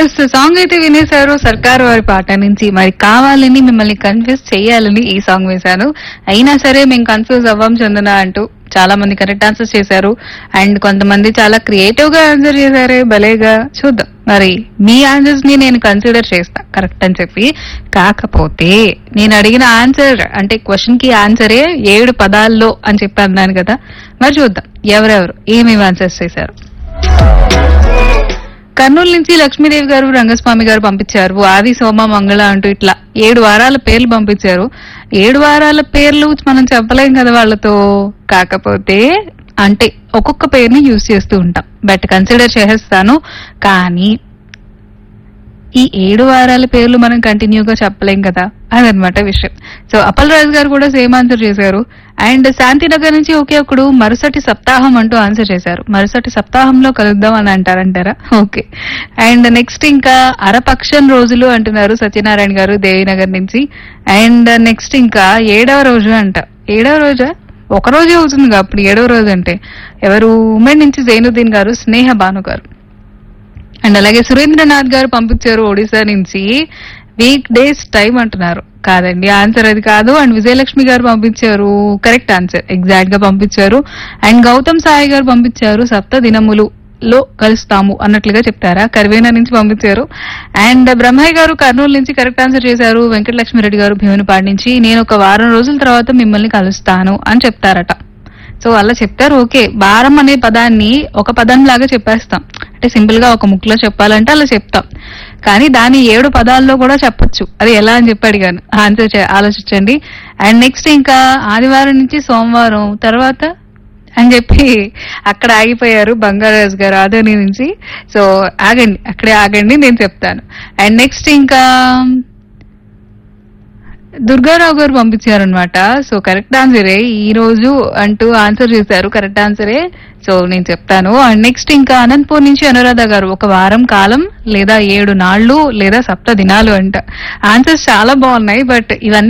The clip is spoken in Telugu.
ఎస్ సాంగ్ అయితే వినేశారు సర్కారు వారి పాట నుంచి మరి కావాలని మిమ్మల్ని కన్ఫ్యూజ్ చేయాలని ఈ సాంగ్ వేశాను అయినా సరే మేము కన్ఫ్యూజ్ అవ్వం చందన అంటూ చాలా మంది కరెక్ట్ ఆన్సర్స్ చేశారు అండ్ కొంతమంది చాలా క్రియేటివ్ గా ఆన్సర్ చేశారే భలేగా చూద్దాం మరి మీ ఆన్సర్స్ ని నేను కన్సిడర్ చేస్తా కరెక్ట్ అని చెప్పి కాకపోతే నేను అడిగిన ఆన్సర్ అంటే క్వశ్చన్ కి ఆన్సరే ఏడు పదాల్లో అని చెప్పి అన్నాను కదా మరి చూద్దాం ఎవరెవరు ఏమేమి ఆన్సర్స్ చేశారు కర్నూలు నుంచి లక్ష్మీదేవి గారు రంగస్వామి గారు పంపించారు ఆది సోమ మంగళ అంటూ ఇట్లా ఏడు వారాల పేర్లు పంపించారు ఏడు వారాల పేర్లు మనం చెప్పలేం కదా వాళ్ళతో కాకపోతే అంటే ఒక్కొక్క పేరుని యూజ్ చేస్తూ ఉంటాం బట్ కన్సిడర్ చేసేస్తాను కానీ ఈ ఏడు వారాల పేర్లు మనం కంటిన్యూగా చెప్పలేం కదా అదనమాట విషయం సో అప్పల్ రాజు గారు కూడా సేమ్ ఆన్సర్ చేశారు అండ్ శాంతినగర్ నుంచి ఒకే ఒకడు మరుసటి సప్తాహం అంటూ ఆన్సర్ చేశారు మరుసటి సప్తాహంలో కలుద్దాం అని అంటారంటారా ఓకే అండ్ నెక్స్ట్ ఇంకా అరపక్షం రోజులు అంటున్నారు సత్యనారాయణ గారు దేవినగర్ నుంచి అండ్ నెక్స్ట్ ఇంకా ఏడవ రోజు అంట ఏడవ రోజా ఒక రోజే అవుతుంది అప్పుడు ఏడవ రోజు అంటే ఎవరు ఉమెన్ నుంచి జైనుద్దీన్ గారు స్నేహ భాను గారు అండ్ అలాగే సురేంద్రనాథ్ గారు పంపించారు ఒడిశా నుంచి వీక్ డేస్ టైం అంటున్నారు కాదండి ఆన్సర్ అది కాదు అండ్ విజయలక్ష్మి గారు పంపించారు కరెక్ట్ ఆన్సర్ ఎగ్జాక్ట్ గా పంపించారు అండ్ గౌతమ్ సాయి గారు పంపించారు సప్త దినములు లో కలుస్తాము అన్నట్లుగా చెప్తారా కరివేనా నుంచి పంపించారు అండ్ బ్రహ్మయ్య గారు కర్నూలు నుంచి కరెక్ట్ ఆన్సర్ చేశారు వెంకటలక్ష్మిరెడ్డి గారు భీమునిపాడు నుంచి నేను ఒక వారం రోజుల తర్వాత మిమ్మల్ని కలుస్తాను అని చెప్తారట సో అలా చెప్తారు ఓకే వారం అనే పదాన్ని ఒక పదం లాగా చెప్పేస్తాం అంటే సింపుల్ గా ఒక ముక్కులో చెప్పాలంటే అలా చెప్తాం కానీ దాని ఏడు పదాల్లో కూడా చెప్పొచ్చు అది ఎలా అని చెప్పి అడిగాను ఆన్సర్ చే- ఆలోచించండి అండ్ నెక్స్ట్ ఇంకా ఆదివారం నుంచి సోమవారం తర్వాత అని చెప్పి అక్కడ ఆగిపోయారు బంగారాజు గారు ఆదోని నుంచి సో ఆగండి అక్కడే ఆగండి నేను చెప్తాను అండ్ నెక్స్ట్ ఇంకా దుర్గారావు గారు పంపించారనమాట సో కరెక్ట్ ఆన్సరే ఈ రోజు అంటూ ఆన్సర్ చేశారు కరెక్ట్ ఆన్సరే సో నేను చెప్తాను అండ్ నెక్స్ట్ ఇంకా అనంతపూర్ నుంచి అనురాధ గారు ఒక వారం కాలం లేదా ఏడు నాళ్ళు లేదా సప్త దినాలు అంట ఆన్సర్స్ చాలా బాగున్నాయి బట్ ఇవన్నీ